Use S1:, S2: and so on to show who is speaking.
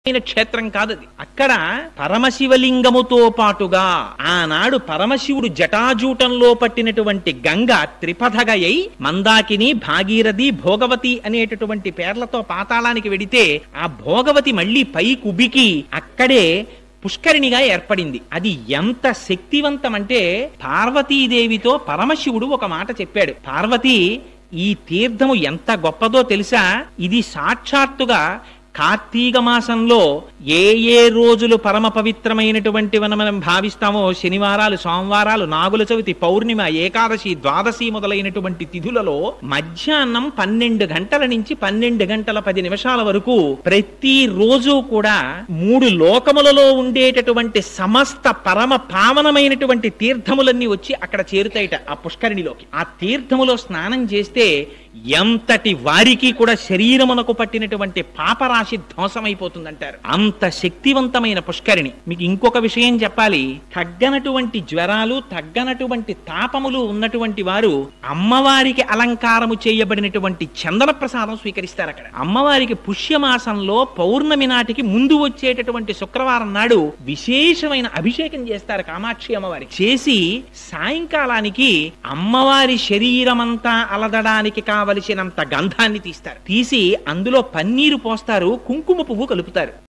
S1: అయిన క్షేత్రం కాదది అక్కడ పరమశివలింగముతో పాటుగా ఆనాడు పరమశివుడు జటాజూటంలో పట్టినటువంటి గంగ త్రిపథగయై మందాకిని భాగీరథి భోగవతి అనేటటువంటి పేర్లతో పాతాళానికి వెడితే ఆ భోగవతి మళ్ళీ పై కుబికి అక్కడే పుష్కరిణిగా ఏర్పడింది అది ఎంత శక్తివంతం అంటే పార్వతీదేవితో పరమశివుడు ఒక మాట చెప్పాడు పార్వతి ఈ తీర్థము ఎంత గొప్పదో తెలుసా ఇది సాక్షాత్తుగా కార్తీక మాసంలో ఏ ఏ రోజులు పరమ పవిత్రమైనటువంటి మనం భావిస్తామో శనివారాలు సోమవారాలు నాగుల చవితి పౌర్ణిమ ఏకాదశి ద్వాదశి మొదలైనటువంటి తిథులలో మధ్యాహ్నం పన్నెండు గంటల నుంచి పన్నెండు గంటల పది నిమిషాల వరకు ప్రతి రోజు కూడా మూడు లోకములలో ఉండేటటువంటి సమస్త పరమ పావనమైనటువంటి తీర్థములన్నీ వచ్చి అక్కడ చేరుతాయిట ఆ పుష్కరిణిలోకి ఆ తీర్థములో స్నానం చేస్తే ఎంతటి వారికి కూడా శరీరమునకు పట్టినటువంటి పాపరాశి ధ్వంసమైపోతుందంటారు అంత శక్తివంతమైన పుష్కరిణి మీకు ఇంకొక విషయం చెప్పాలి తగ్గనటువంటి జ్వరాలు తగ్గనటువంటి తాపములు ఉన్నటువంటి వారు అమ్మవారికి అలంకారము చేయబడినటువంటి చందన ప్రసాదం స్వీకరిస్తారు అక్కడ అమ్మవారికి పుష్యమాసంలో పౌర్ణమి నాటికి ముందు వచ్చేటటువంటి శుక్రవారం నాడు విశేషమైన అభిషేకం చేస్తారు కామాక్షి అమ్మవారికి చేసి సాయంకాలానికి అమ్మవారి శరీరమంతా అలదడానికి కావలసినంత గంధాన్ని తీస్తారు తీసి అందులో పన్నీరు పోస్తారు కుంకుమ పువ్వు కలుపుతారు